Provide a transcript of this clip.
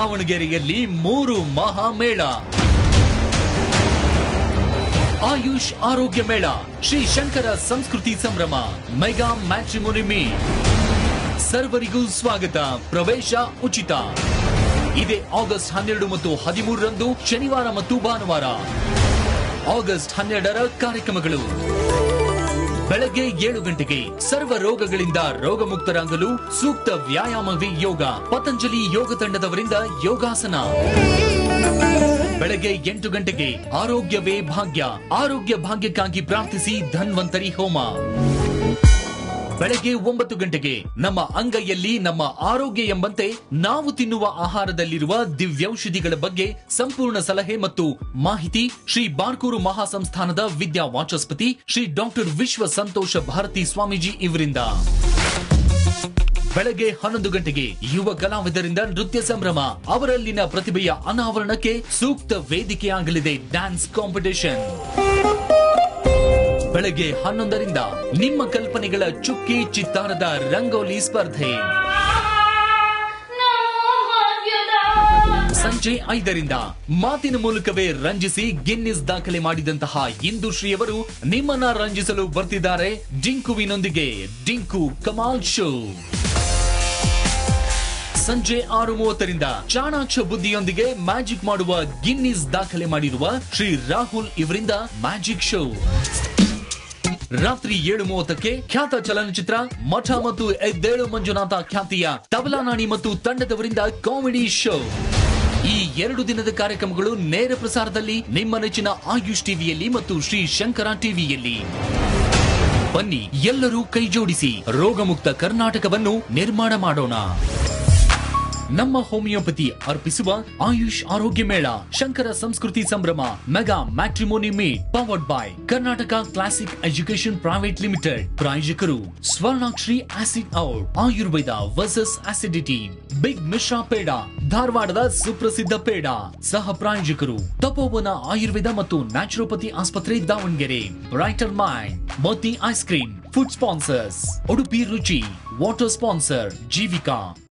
ದಾವಣಗೆರೆಯಲ್ಲಿ ಮೂರು ಮಹಾಮೇಳ ಆಯುಷ್ ಆರೋಗ್ಯ ಮೇಳ ಶ್ರೀ ಶಂಕರ ಸಂಸ್ಕೃತಿ ಸಂಭ್ರಮ ಮೆಗಾ ಮ್ಯಾಟ್ರಿಮೋನಿ ಮೀಟ್ ಸರ್ವರಿಗೂ ಸ್ವಾಗತ ಪ್ರವೇಶ ಉಚಿತ ಇದೇ ಆಗಸ್ಟ್ ಹನ್ನೆರಡು ಮತ್ತು ಹದಿಮೂರರಂದು ಶನಿವಾರ ಮತ್ತು ಭಾನುವಾರ ಆಗಸ್ಟ್ ಹನ್ನೆರಡರ ಕಾರ್ಯಕ್ರಮಗಳು ಬೆಳಗ್ಗೆ ಏಳು ಗಂಟೆಗೆ ಸರ್ವ ರೋಗಗಳಿಂದ ರೋಗಮುಕ್ತರಾಗಲು ಸೂಕ್ತ ವ್ಯಾಯಾಮವೇ ಯೋಗ ಪತಂಜಲಿ ಯೋಗ ತಂಡದವರಿಂದ ಯೋಗಾಸನ ಬೆಳಗ್ಗೆ ಎಂಟು ಗಂಟೆಗೆ ಆರೋಗ್ಯವೇ ಭಾಗ್ಯ ಆರೋಗ್ಯ ಭಾಗ್ಯಕ್ಕಾಗಿ ಪ್ರಾರ್ಥಿಸಿ ಧನ್ವಂತರಿ ಹೋಮ ಬೆಳಗ್ಗೆ ಒಂಬತ್ತು ಗಂಟೆಗೆ ನಮ್ಮ ಅಂಗೈಯಲ್ಲಿ ನಮ್ಮ ಆರೋಗ್ಯ ಎಂಬಂತೆ ನಾವು ತಿನ್ನುವ ಆಹಾರದಲ್ಲಿರುವ ದಿವ್ಯೌಷಧಿಗಳ ಬಗ್ಗೆ ಸಂಪೂರ್ಣ ಸಲಹೆ ಮತ್ತು ಮಾಹಿತಿ ಶ್ರೀ ಬಾರ್ಕೂರು ಮಹಾಸಂಸ್ಥಾನದ ವಿದ್ಯಾ ವಾಚಸ್ಪತಿ ಶ್ರೀ ಡಾಕ್ಟರ್ ವಿಶ್ವ ಸಂತೋಷ ಭಾರತಿ ಸ್ವಾಮೀಜಿ ಇವರಿಂದ ಬೆಳಗ್ಗೆ ಹನ್ನೊಂದು ಗಂಟೆಗೆ ಯುವ ಕಲಾವಿದರಿಂದ ನೃತ್ಯ ಸಂಭ್ರಮ ಅವರಲ್ಲಿನ ಪ್ರತಿಭೆಯ ಅನಾವರಣಕ್ಕೆ ಸೂಕ್ತ ವೇದಿಕೆಯಾಗಲಿದೆ ಡ್ಯಾನ್ಸ್ ಕಾಂಪಿಟಿಷನ್ ಬೆಳಗ್ಗೆ ಹನ್ನೊಂದರಿಂದ ನಿಮ್ಮ ಕಲ್ಪನೆಗಳ ಚುಕ್ಕಿ ಚಿತ್ತಾರದ ರಂಗೋಲಿ ಸ್ಪರ್ಧೆ ಸಂಜೆ ಐದರಿಂದ ಮಾತಿನ ಮೂಲಕವೇ ರಂಜಿಸಿ ಗಿನ್ನಿಸ್ ದಾಖಲೆ ಮಾಡಿದಂತಹ ಇಂದುಶ್ರೀಯವರು ನಿಮ್ಮನ್ನ ರಂಜಿಸಲು ಬರ್ತಿದ್ದಾರೆ ಡಿಂಕುವಿನೊಂದಿಗೆ ಡಿಂಕು ಕಮಾಲ್ ಶೋ ಸಂಜೆ ಆರು ಮೂವತ್ತರಿಂದ ಚಾಣಾಕ್ಷ ಬುದ್ಧಿಯೊಂದಿಗೆ ಮ್ಯಾಜಿಕ್ ಮಾಡುವ ಗಿನ್ನಿಸ್ ದಾಖಲೆ ಮಾಡಿರುವ ಶ್ರೀ ರಾಹುಲ್ ಇವರಿಂದ ಮ್ಯಾಜಿಕ್ ಶೋ ರಾತ್ರಿ ಏಳು ಮೂವತ್ತಕ್ಕೆ ಖ್ಯಾತ ಚಲನಚಿತ್ರ ಮಠ ಮತ್ತು ಎದ್ದೇಳು ಮಂಜುನಾಥ ಖ್ಯಾತಿಯ ತಬಲಾನಾಣಿ ಮತ್ತು ತಂಡದವರಿಂದ ಕಾಮಿಡಿ ಶೋ ಈ ಎರಡು ದಿನದ ಕಾರ್ಯಕ್ರಮಗಳು ನೇರ ಪ್ರಸಾರದಲ್ಲಿ ನಿಮ್ಮ ನೆಚ್ಚಿನ ಆಯುಷ್ ಟಿವಿಯಲ್ಲಿ ಮತ್ತು ಶ್ರೀ ಶಂಕರ ಟಿವಿಯಲ್ಲಿ ಬನ್ನಿ ಎಲ್ಲರೂ ಕೈ ಜೋಡಿಸಿ ರೋಗಮುಕ್ತ ಕರ್ನಾಟಕವನ್ನು ನಿರ್ಮಾಣ ಮಾಡೋಣ ನಮ್ಮ ಹೋಮಿಯೋಪತಿ ಅರ್ಪಿಸುವ ಆಯುಷ್ ಆರೋಗ್ಯ ಮೇಳ ಶಂಕರ ಸಂಸ್ಕೃತಿ ಸಂಭ್ರಮ mega matrimony meet powered by Karnataka classic education private limited ಪ್ರಾಯೋಜಕರು Swarnakshari acid out Ayurveda versus acidity big Mishra peda ಧಾರವಾಡದ ಸುಪ್ರಸಿದ್ಧ ಪೇಡ ಸಹ ಪ್ರಾಯೋಜಕರು ತಪೋವನ ಆಯುರ್ವೇದ ಮತ್ತು ನ್ಯಾಚುರೋಪತಿ ಆಸ್ಪತ್ರೆ Davanagere brighter mind Moti ice cream food sponsors Udupi Ruchi water sponsor Jeevika